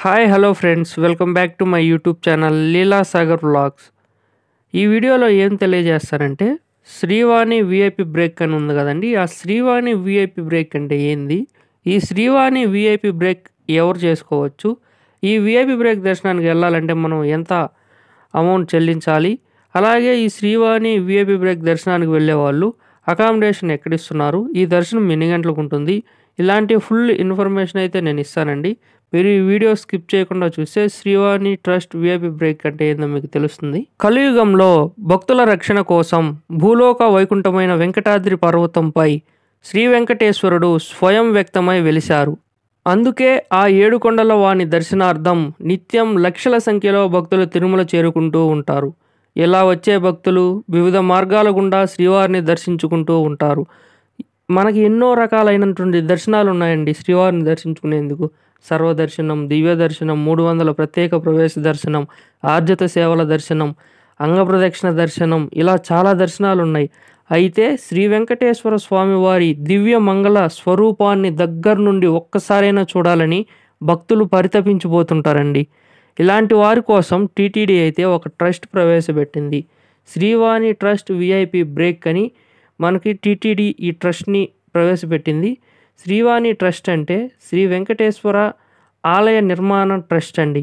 hi hello friends welcome back to my YouTube channel Leela Sagar vlogs ఈ వీడియోలో ఏం తెలియజేస్తానంటే Srivani VIP break అని ఉంది కదండి ఆ శ్రీవాణి విఐపి బ్రేక్ అంటే ఏంది ఈ శ్రీవాణి విఐపి బ్రేక్ ఎవరు చేసుకోవచ్చు ఈ విఐపి బ్రేక్ దర్శనానికి వెళ్ళాలంటే మనం ఎంత అమౌంట్ చెల్లించాలి అలాగే ఈ శ్రీవాణి విఐపి బ్రేక్ దర్శనానికి వెళ్ళే వాళ్ళు అకామిడేషన్ ఎక్కడిస్తున్నారు ఈ దర్శనం ఎన్ని గంటలకు ఉంటుంది ఇలాంటి ఫుల్ ఇన్ఫర్మేషన్ అయితే నేను ఇస్తానండి మీరు ఈ వీడియో స్కిప్ చేయకుండా చూస్తే శ్రీవాణి ట్రస్ట్ విఐపి బ్రేక్ అంటే ఏందో మీకు తెలుస్తుంది కలియుగంలో భక్తుల రక్షణ కోసం భూలోక వైకుంఠమైన వెంకటాద్రి పర్వతంపై శ్రీ వెంకటేశ్వరుడు స్వయం వ్యక్తమై వెలిశారు అందుకే ఆ ఏడు కొండల వాని దర్శనార్థం నిత్యం లక్షల సంఖ్యలో భక్తులు తిరుమల చేరుకుంటూ ఉంటారు ఇలా వచ్చే భక్తులు వివిధ మార్గాల గుండా శ్రీవారిని దర్శించుకుంటూ ఉంటారు మనకి ఎన్నో రకాలైనటువంటి దర్శనాలు ఉన్నాయండి శ్రీవారిని దర్శించుకునేందుకు సర్వదర్శనం దివ్య దర్శనం మూడు వందల ప్రత్యేక ప్రవేశ దర్శనం ఆర్జిత సేవల దర్శనం అంగప్రదక్షిణ దర్శనం ఇలా చాలా దర్శనాలు ఉన్నాయి అయితే శ్రీ వెంకటేశ్వర స్వామి వారి దివ్య మంగళ స్వరూపాన్ని దగ్గర నుండి ఒక్కసారైనా చూడాలని భక్తులు పరితపించిపోతుంటారండి ఇలాంటి వారి కోసం టీటీడీ అయితే ఒక ట్రస్ట్ ప్రవేశపెట్టింది శ్రీవాణి ట్రస్ట్ విఐపి బ్రేక్ అని మనకి టీటీడీ ఈ ట్రస్ట్ని ప్రవేశపెట్టింది శ్రీవాణి ట్రస్ట్ అంటే శ్రీ వెంకటేశ్వర ఆలయ నిర్మాణ ట్రస్ట్ అండి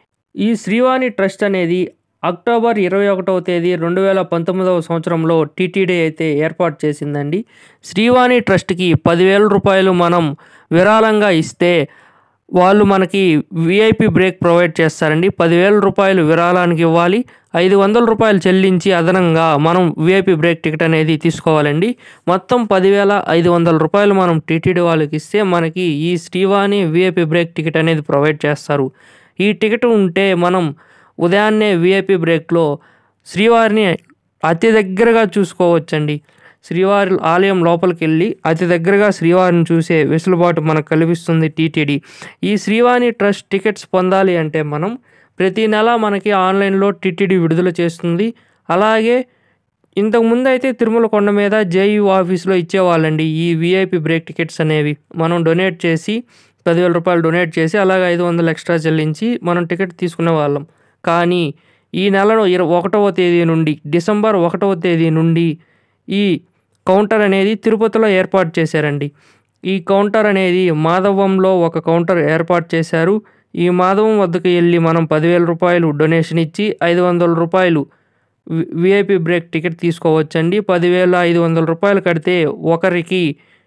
ఈ శ్రీవాణి ట్రస్ట్ అనేది అక్టోబర్ ఇరవై ఒకటవ తేదీ రెండు వేల పంతొమ్మిదవ సంవత్సరంలో టీటీడీ అయితే ఏర్పాటు చేసిందండి శ్రీవాణి ట్రస్ట్కి పదివేల రూపాయలు మనం విరాళంగా ఇస్తే వాళ్ళు మనకి విఐపి బ్రేక్ ప్రొవైడ్ చేస్తారండి పదివేల రూపాయలు విరాళానికి ఇవ్వాలి ఐదు వందల రూపాయలు చెల్లించి అదనంగా మనం విఐపి బ్రేక్ టికెట్ అనేది తీసుకోవాలండి మొత్తం పదివేల ఐదు వందల రూపాయలు మనం టీటీడీ వాళ్ళకి ఇస్తే మనకి ఈ శ్రీవాణి విఐపి బ్రేక్ టికెట్ అనేది ప్రొవైడ్ చేస్తారు ఈ టికెట్ ఉంటే మనం ఉదయాన్నే విఐపి బ్రేక్లో శ్రీవారిని అతి దగ్గరగా చూసుకోవచ్చండి శ్రీవారి ఆలయం లోపలికి వెళ్ళి అతి దగ్గరగా శ్రీవారిని చూసే వెసులుబాటు మనకు కల్పిస్తుంది టీటీడీ ఈ శ్రీవాణి ట్రస్ట్ టికెట్స్ పొందాలి అంటే మనం ప్రతి నెల మనకి ఆన్లైన్లో టీటీడీ విడుదల చేస్తుంది అలాగే ఇంతకుముందు అయితే తిరుమల కొండ మీద జేయూ ఆఫీస్లో ఇచ్చేవాళ్ళండి ఈ విఐపి బ్రేక్ టికెట్స్ అనేవి మనం డొనేట్ చేసి పదివేల రూపాయలు డొనేట్ చేసి అలాగే ఐదు వందలు ఎక్స్ట్రా చెల్లించి మనం టికెట్ తీసుకునే వాళ్ళం కానీ ఈ నెలలో ఇర ఒకటవ తేదీ నుండి డిసెంబర్ ఒకటవ తేదీ నుండి ఈ కౌంటర్ అనేది తిరుపతిలో ఏర్పాటు చేశారండి ఈ కౌంటర్ అనేది మాధవంలో ఒక కౌంటర్ ఏర్పాటు చేశారు ఈ మాధవం వద్దకు వెళ్ళి మనం పదివేల రూపాయలు డొనేషన్ ఇచ్చి ఐదు వందల రూపాయలు విఐపి బ్రేక్ టికెట్ తీసుకోవచ్చండి పదివేల ఐదు వందల రూపాయలు కడితే ఒకరికి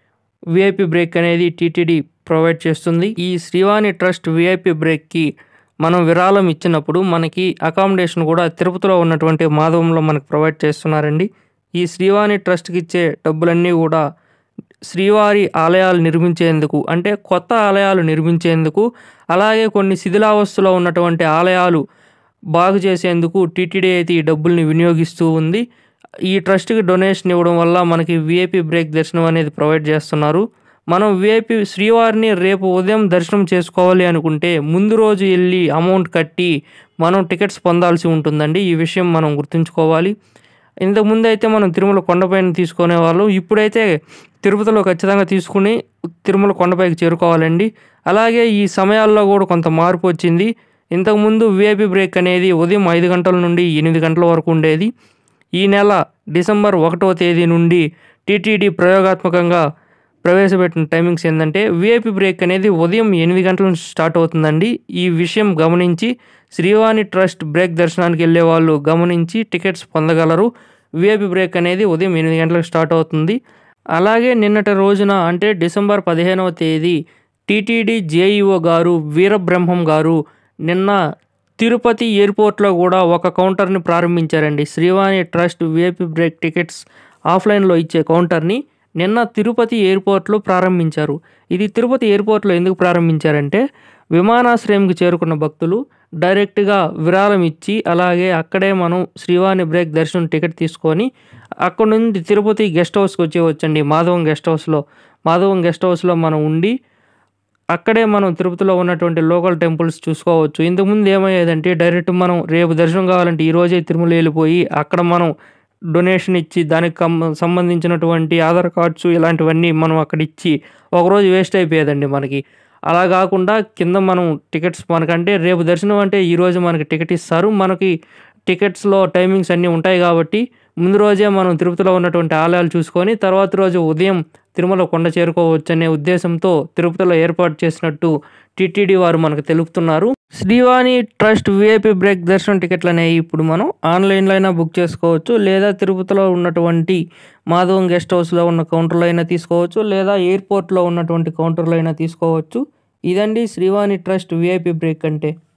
విఐపి బ్రేక్ అనేది టీటీడీ ప్రొవైడ్ చేస్తుంది ఈ శ్రీవాణి ట్రస్ట్ విఐపి బ్రేక్కి మనం విరాళం ఇచ్చినప్పుడు మనకి అకామిడేషన్ కూడా తిరుపతిలో ఉన్నటువంటి మాధవంలో మనకు ప్రొవైడ్ చేస్తున్నారండి ఈ శ్రీవాణి ట్రస్ట్కి ఇచ్చే డబ్బులన్నీ కూడా శ్రీవారి ఆలయాలు నిర్మించేందుకు అంటే కొత్త ఆలయాలు నిర్మించేందుకు అలాగే కొన్ని శిథిలావస్థలో ఉన్నటువంటి ఆలయాలు బాగు చేసేందుకు టీటీడీ అయితే ఈ డబ్బుల్ని వినియోగిస్తూ ఉంది ఈ ట్రస్ట్కి డొనేషన్ ఇవ్వడం వల్ల మనకి విఐపి బ్రేక్ దర్శనం అనేది ప్రొవైడ్ చేస్తున్నారు మనం విఐపి శ్రీవారిని రేపు ఉదయం దర్శనం చేసుకోవాలి అనుకుంటే ముందు రోజు వెళ్ళి అమౌంట్ కట్టి మనం టికెట్స్ పొందాల్సి ఉంటుందండి ఈ విషయం మనం గుర్తుంచుకోవాలి ఇంతకుముందు అయితే మనం తిరుమల కొండపైన తీసుకునే వాళ్ళు ఇప్పుడైతే తిరుపతిలో ఖచ్చితంగా తీసుకుని తిరుమల కొండపైకి చేరుకోవాలండి అలాగే ఈ సమయాల్లో కూడా కొంత మార్పు వచ్చింది ఇంతకుముందు విఐపి బ్రేక్ అనేది ఉదయం ఐదు గంటల నుండి ఎనిమిది గంటల వరకు ఉండేది ఈ నెల డిసెంబర్ ఒకటవ తేదీ నుండి టీటీడీ ప్రయోగాత్మకంగా ప్రవేశపెట్టిన టైమింగ్స్ ఏంటంటే విఐపి బ్రేక్ అనేది ఉదయం ఎనిమిది గంటల నుంచి స్టార్ట్ అవుతుందండి ఈ విషయం గమనించి శ్రీవాణి ట్రస్ట్ బ్రేక్ దర్శనానికి వెళ్ళే వాళ్ళు గమనించి టికెట్స్ పొందగలరు విఐపి బ్రేక్ అనేది ఉదయం ఎనిమిది గంటలకు స్టార్ట్ అవుతుంది అలాగే నిన్నటి రోజున అంటే డిసెంబర్ పదిహేనవ తేదీ టీటీడీ జేఈఓ గారు వీరబ్రహ్మం గారు నిన్న తిరుపతి ఎయిర్పోర్ట్లో కూడా ఒక కౌంటర్ని ప్రారంభించారండి Srivani trust VIP break tickets ఆఫ్లైన్లో ఇచ్చే కౌంటర్ని నిన్న తిరుపతి ఎయిర్పోర్ట్లో ప్రారంభించారు ఇది తిరుపతి ఎయిర్పోర్ట్లో ఎందుకు ప్రారంభించారంటే విమానాశ్రయంకి చేరుకున్న భక్తులు డైరెక్ట్గా విరాళం ఇచ్చి అలాగే అక్కడే మనం శ్రీవాణి బ్రేక్ దర్శనం టికెట్ తీసుకొని అక్కడ నుండి తిరుపతి గెస్ట్ హౌస్కి వచ్చేవచ్చండి మాధవం గెస్ట్ హౌస్లో మాధవం గెస్ట్ హౌస్లో మనం ఉండి అక్కడే మనం తిరుపతిలో ఉన్నటువంటి లోకల్ టెంపుల్స్ చూసుకోవచ్చు ఇంతకుముందు ఏమయ్యేదంటే డైరెక్ట్ మనం రేపు దర్శనం కావాలంటే ఈరోజే తిరుమల వెళ్ళిపోయి అక్కడ మనం డొనేషన్ ఇచ్చి దానికి కం- సంబంధించినటువంటి ఆధార్ కార్డ్స్ ఇలాంటివన్నీ మనం అక్కడ ఇచ్చి ఒకరోజు వేస్ట్ అయిపోయేదండి మనకి అలా కాకుండా కింద మనం టికెట్స్ మనకంటే రేపు దర్శనం అంటే ఈరోజు మనకి టికెట్ ఇస్తారు మనకి టికెట్స్లో టైమింగ్స్ అన్నీ ఉంటాయి కాబట్టి ముందు రోజే మనం తిరుపతిలో ఉన్నటువంటి ఆలయాలు చూసుకొని తర్వాత రోజు ఉదయం తిరుమల కొండ చేరుకోవచ్చు అనే ఉద్దేశంతో తిరుపతిలో ఏర్పాటు చేసినట్టు టీటీడీ వారు మనకు తెలుపుతున్నారు శ్రీవాణి ట్రస్ట్ విఐపి బ్రేక్ దర్శనం టికెట్లు అనేవి ఇప్పుడు మనం ఆన్లైన్లో అయినా బుక్ చేసుకోవచ్చు లేదా తిరుపతిలో ఉన్నటువంటి మాధవం గెస్ట్ హౌస్లో ఉన్న కౌంటర్లో అయినా తీసుకోవచ్చు లేదా ఎయిర్పోర్ట్లో ఉన్నటువంటి కౌంటర్లో అయినా తీసుకోవచ్చు ఇదండి శ్రీవాణి ట్రస్ట్ విఐపి బ్రేక్ అంటే